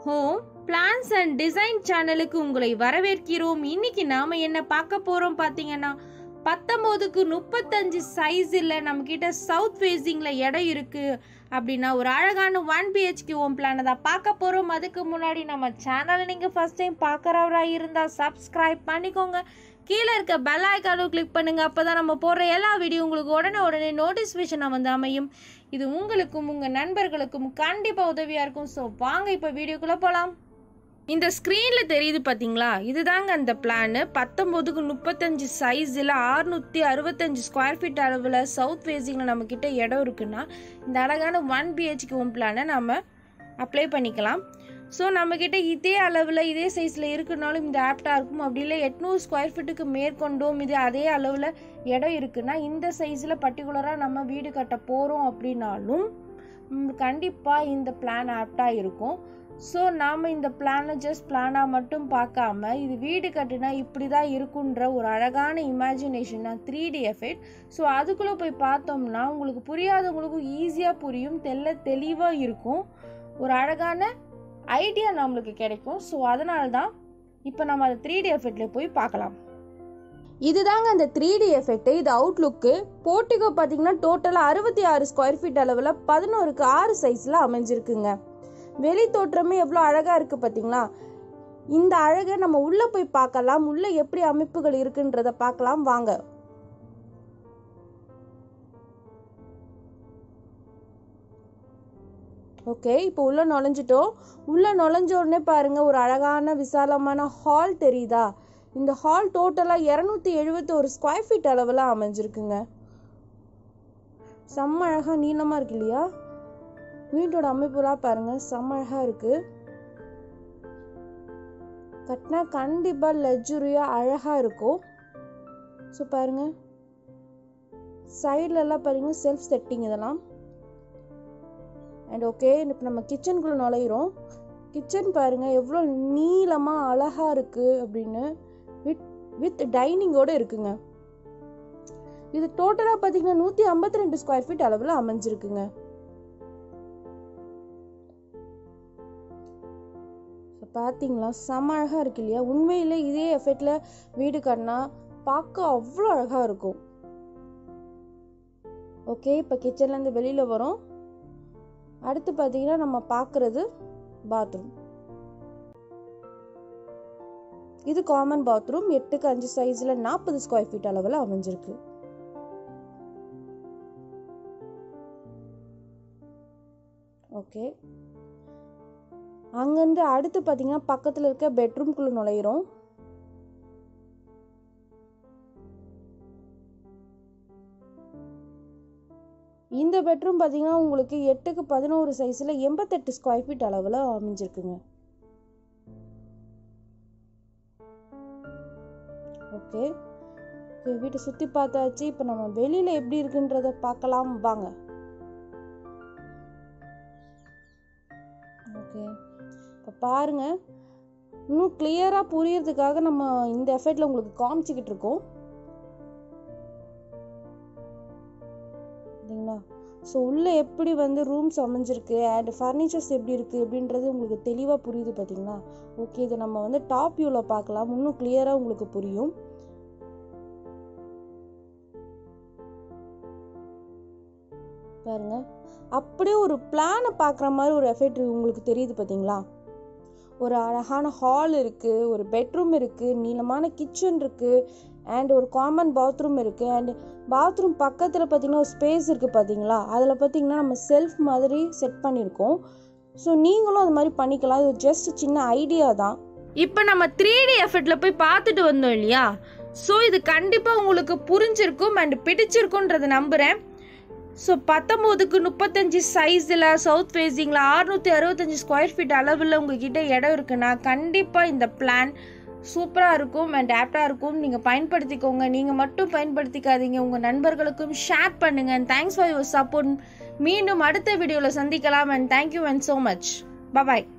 home plants and design சேனலுக்கு உங்களை வரவேற்கிறோம் இன்னைக்கு நாம என்ன பார்க்க போறோம் பார்த்தீங்கன்னா பத்தொம்போதுக்கு முப்பத்தஞ்சு சைஸில் நம்மக்கிட்ட சவுத் ஃபேஸிங்கில் இடம் இருக்கு அப்படின்னா ஒரு அழகான ஒன் பிஹெச்கே ஹோம் பிளானை தான் பார்க்க போகிறோம் அதுக்கு முன்னாடி நம்ம சேனலை நீங்கள் ஃபஸ்ட் டைம் பார்க்குறவராக இருந்தால் சப்ஸ்கிரைப் பண்ணிக்கோங்க கீழே இருக்க பெல் ஐக்கானும் கிளிக் பண்ணுங்க அப்போ தான் நம்ம போடுற எல்லா வீடியோ உங்களுக்கு உடனே உடனே நோட்டிஃபிகேஷனாக வந்து அமையும் இது உங்களுக்கும் உங்கள் நண்பர்களுக்கும் கண்டிப்பாக உதவியாக இருக்கும் ஸோ வாங்க இப்போ வீடியோக்குள்ளே போகலாம் இந்த ஸ்க்ரீனில் தெரியுது பார்த்தீங்களா இதுதாங்க அந்த பிளானு பத்தொம்போதுக்கு முப்பத்தஞ்சு சைஸில் அறுநூற்றி அறுபத்தஞ்சு ஸ்கொயர் ஃபீட் அளவில் சவுத் ஃபேஸிங்கில் நம்மக்கிட்ட இடம் இருக்குன்னா இந்த அழகான ஒன் பிஹெச்கே ஹோம் பிளானை நம்ம அப்ளை பண்ணிக்கலாம் ஸோ நம்மக்கிட்ட இதே அளவில் இதே சைஸில் இருக்குனாலும் இந்த ஆப்டாக இருக்கும் அப்படி இல்லை எட்நூறு ஸ்கொயர் ஃபீட்டுக்கு மேற்கொண்டோம் இது அதே அளவில் இடம் இருக்குன்னா இந்த சைஸில் பர்டிகுலராக நம்ம வீடு கட்ட போகிறோம் அப்படின்னாலும் கண்டிப்பாக இந்த பிளான் ஆப்டாக இருக்கும் ஸோ நாம் இந்த பிளானை ஜஸ்ட் பிளானாக மட்டும் பார்க்காம இது வீடு கட்டுனா இப்படி தான் இருக்குன்ற ஒரு அழகான இமேஜினேஷன் தான் த்ரீ டி எஃபெக்ட் ஸோ அதுக்குள்ளே போய் பார்த்தோம்னா உங்களுக்கு புரியாதவங்களுக்கும் ஈஸியாக புரியும் தெல்ல தெளிவாக இருக்கும் ஒரு அழகான ஐடியா நம்மளுக்கு கிடைக்கும் ஸோ அதனால தான் இப்போ நம்ம அதை த்ரீ டி எஃபெக்டில் போய் பார்க்கலாம் இதுதாங்க அந்த த்ரீ டி எஃபெக்ட் இது அவுட்லுக்கு போர்ட்டிகோ பார்த்தீங்கன்னா டோட்டலாக அறுபத்தி ஆறு ஸ்கொயர் ஃபீட் அளவில் பதினோருக்கு ஆறு சைஸில் அமைஞ்சிருக்குங்க வெளி தோற்றமே எவ்வளோ அழகாக இருக்குது பார்த்தீங்களா இந்த அழகை நம்ம உள்ளே போய் பார்க்கலாம் உள்ளே எப்படி அமைப்புகள் இருக்குன்றத பார்க்கலாம் வாங்க ஓகே இப்போ உள்ளே நுழைஞ்சிட்டோம் உள்ளே நுழைஞ்ச உடனே பாருங்க ஒரு அழகான விசாலமான ஹால் தெரியுதா இந்த ஹால் டோட்டலாக இரநூத்தி எழுபத்தோரு ஸ்கொயர் ஃபீட் அளவில் அமைஞ்சிருக்குங்க செம்ம அழகாக நீளமாக இருக்கு இல்லையா வீட்டோட அமைப்புலாம் பாருங்க செம்ம அழகா இருக்கு கட்டினா கண்டிப்பா லக்ஸுரியா அழகா இருக்கும் ஸோ பாருங்க சைட்ல எல்லாம் பாருங்க செல்ஃப் செட்டிங் இதெல்லாம் அண்ட் ஓகே இப்போ நம்ம கிச்சனுக்குள்ள நுழையிறோம் கிச்சன் பாருங்க எவ்வளோ நீளமா அழகா இருக்கு அப்படின்னு வித் வித் டைனிங்கோட இருக்குங்க இது டோட்டலாக பார்த்தீங்கன்னா நூற்றி ஐம்பத்தி ரெண்டு ஸ்கொயர் ஃபீட் அளவில் அமைஞ்சிருக்குங்க பார்த்தீங்களா செம்ம அழகாக இருக்கு இல்லையா உண்மையில் இதே எஃபெக்டில் வீடு கட்டினா பார்க்க அவ்வளோ அழகாக இருக்கும் ஓகே இப்போ கிச்சன்லேருந்து வெளியில் வரோம் அடுத்து பார்த்தீங்கன்னா நம்ம பார்க்குறது பாத்ரூம் இது காமன் பாத்ரூம் எட்டுக்கு அஞ்சு சைஸில் நாற்பது ஸ்கொயர் ஃபீட் அளவில் அமைஞ்சிருக்கு ஓகே அங்கேருந்து அடுத்து பார்த்தீங்கன்னா பக்கத்தில் இருக்க பெட்ரூம்குள்ளே நுழையிறோம் இந்த பெட்ரூம் பார்த்தீங்கன்னா உங்களுக்கு எட்டுக்கு பதினோரு சைஸில் எண்பத்தெட்டு ஸ்கொயர் ஃபீட் அளவில் அமைஞ்சிருக்குங்க ஓகே வீட்டை சுற்றி பார்த்தாச்சு இப்போ நம்ம வெளியில் எப்படி இருக்குன்றத பார்க்கலாம் வாங்க ஓகே இப்போ பாருங்க இன்னும் கிளியராக புரியறதுக்காக நம்ம இந்த எஃபெக்டில் உங்களுக்கு காமிச்சிக்கிட்டு இருக்கோம் இல்லைங்களா ஸோ உள்ளே எப்படி வந்து ரூம்ஸ் அமைஞ்சிருக்கு அண்ட் ஃபர்னிச்சர்ஸ் எப்படி இருக்குது அப்படின்றது உங்களுக்கு தெளிவாக புரியுது பார்த்தீங்களா ஓகே இதை நம்ம வந்து டாப் வியூவில் பார்க்கலாம் இன்னும் கிளியராக உங்களுக்கு புரியும் பாருங்க அப்படியே ஒரு பிளானை பார்க்குற மாதிரி ஒரு எஃபெக்ட் உங்களுக்கு தெரியுது பார்த்தீங்களா ஒரு அழகான ஹால் இருக்குது ஒரு பெட்ரூம் இருக்குது நீளமான கிச்சன் இருக்குது அண்ட் ஒரு காமன் பாத்ரூம் இருக்குது அண்ட் பாத்ரூம் பக்கத்தில் பார்த்தீங்கன்னா ஒரு ஸ்பேஸ் இருக்குது பார்த்தீங்களா அதில் பார்த்தீங்கன்னா நம்ம செல்ஃப் மாதிரி செட் பண்ணியிருக்கோம் ஸோ நீங்களும் அது மாதிரி பண்ணிக்கலாம் இது ஜஸ்ட் சின்ன ஐடியா தான் இப்போ நம்ம த்ரீ டி எஃபெக்டில் போய் பார்த்துட்டு வந்தோம் இல்லையா ஸோ இது கண்டிப்பாக உங்களுக்கு புரிஞ்சிருக்கும் அண்ட் பிடிச்சிருக்குன்றதை நம்புகிறேன் ஸோ பத்தொம்போதுக்கு முப்பத்தஞ்சு சைஸில் சவுத் ஃபேஸிங்கில் அறுநூற்றி அறுபத்தஞ்சு ஸ்கொயர் ஃபீட் அளவில் உங்ககிட்ட இடம் இருக்குன்னா கண்டிப்பாக இந்த பிளான் சூப்பராக இருக்கும் அண்ட் ஆப்டாக இருக்கும் நீங்கள் பயன்படுத்திக்கோங்க நீங்கள் மட்டும் பயன்படுத்திக்காதீங்க உங்கள் நண்பர்களுக்கும் ஷேர் பண்ணுங்கள் and thanks for your support மீண்டும் அடுத்த வீடியோவில் சந்திக்கலாம் and thank you and so much bye bye